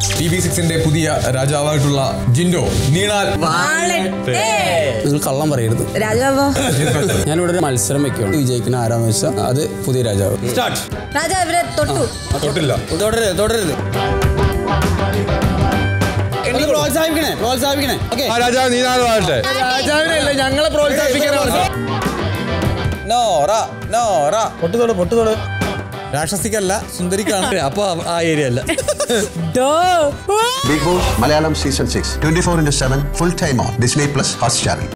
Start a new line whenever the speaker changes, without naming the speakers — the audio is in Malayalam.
ടി വി സിക്സിന്റെ പുതിയ രാജാവായിട്ടുള്ള ജിൻഡോ നീണാൽ
നിങ്ങൾ കള്ളം പറയരുത്
രാജാവോ
ഞാനിവിടെ ഒരു മത്സരം വെക്കുകയാണ് വിജയിക്കുന്ന ആരാന്ന് വെച്ചാൽ അത് പുതിയ രാജാവ്
രാജാവ് ഇവരെ തൊട്ടു
തൊട്ടില്ല
തുടരരുത് തുടരരുത് ഒന്ന് പ്രോത്സാഹിപ്പിക്കണേ പ്രോത്സാഹിപ്പിക്കണേ ഓക്കെ
രാജാവ് നീനാഥ് വാഴട്ടെ
രാജാവിനല്ല ഞങ്ങളെ പ്രോത്സാഹിപ്പിക്കാനാണ്
നോറ നോറ പൊട്ടുതോട് പൊട്ടുതോട്
രാക്ഷസിക്കല്ല സുന്ദരിക്കാണ് അപ്പൊ ആ ഏരിയ അല്ല
Big Boss Malayalam Season 6, 24 into 7, full time on Disney Plus Hotstar.